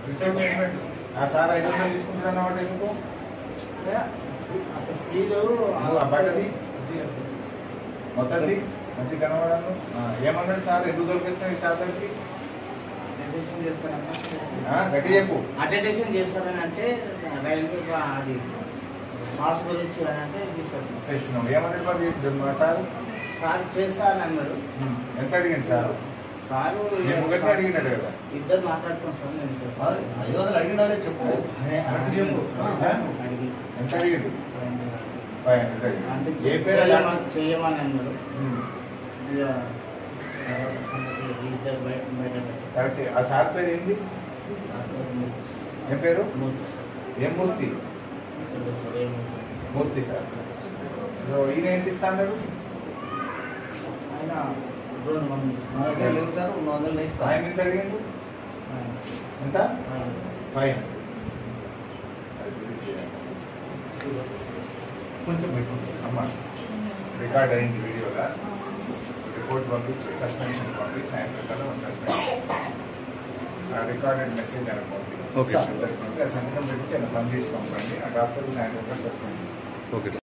Receive payment ఆ sir ఐదు వందలు తీసుకుంటున్నాను కాబట్టి ఎందుకు ఫీజు నువ్వు ఆ బట్టది మొత్తంది మంచి కనబడాను ఏమన్నాడు సార్ ఎందుకు దొరికొచ్చిన ఈ సార్ దగ్గరికి అటెండేషన్ చేస్తారన్నా ఆ, గట్టి చెప్పు అటెండేషన్ చేస్తారని అంటే రైల్వే బా- అది పాస్ గురించి అని అంటే తీసుకొచ్చాను తెచ్చినావు ఏమన్నాడు మరి చేసి- మా సార్ సార్ చేస్తారని అన్నారు ఉమ్, ఎంత అడిగింది సార్ సారు నేను ఒకటి అడిగినాడు కదా ఇద్దరు మాట్లాడుకున్నాం సార్ నేను చెప్పాను. ఐదు వందలు అడిగినారే చెప్పు అదే, కరెక్ట్ చెప్పు. ఆ, అడిగింది సార్. ఎంత అడిగింది ఫైవ్ హండ్రెడ్ అంటే అడిగింది ఏ పేరు అలా? చేయమని చేయమని అన్నారు ఉమ్, ఇక తర్వాత సంగతి ఇద్దరు బయట బయట పెట్టారు. కరెక్ట్ ఆ సార్ పేరు ఏంటి సార్ పేరు మూర్తి. ఏం పేరు మూర్తి సార్. ఏం మూర్తి తెలియదు సార్ ఏమవుతుంది మూర్తి సార్ సో ఈయన ఏంటి ఇస్తాడు ఆయన డ్రోన్ పంపించారు. మా దగ్గర లేవు సార్ రెండు వందలు ఇస్తా ఆయన ఎంత అడిగిండు ఆయన ఎంత ఆయన ఫైవ్ కొంచెం పెట్టు అమ్మ రికార్డ్ అయింది వీడియోగా రిపోర్ట్ పంపించి సస్పెన్షన్ పంపించి సాయంత్రం కల్లా మనం సస్పెండ్ రికార్డెడ్ మెసేజ్ అని పంపి Okay. ఆ సంతకం పెట్టి ఆయన పని చేసి పంపండి ఆ డాక్టర్ సాయంత్రం కల్లా సస్పెండ్ ఓకే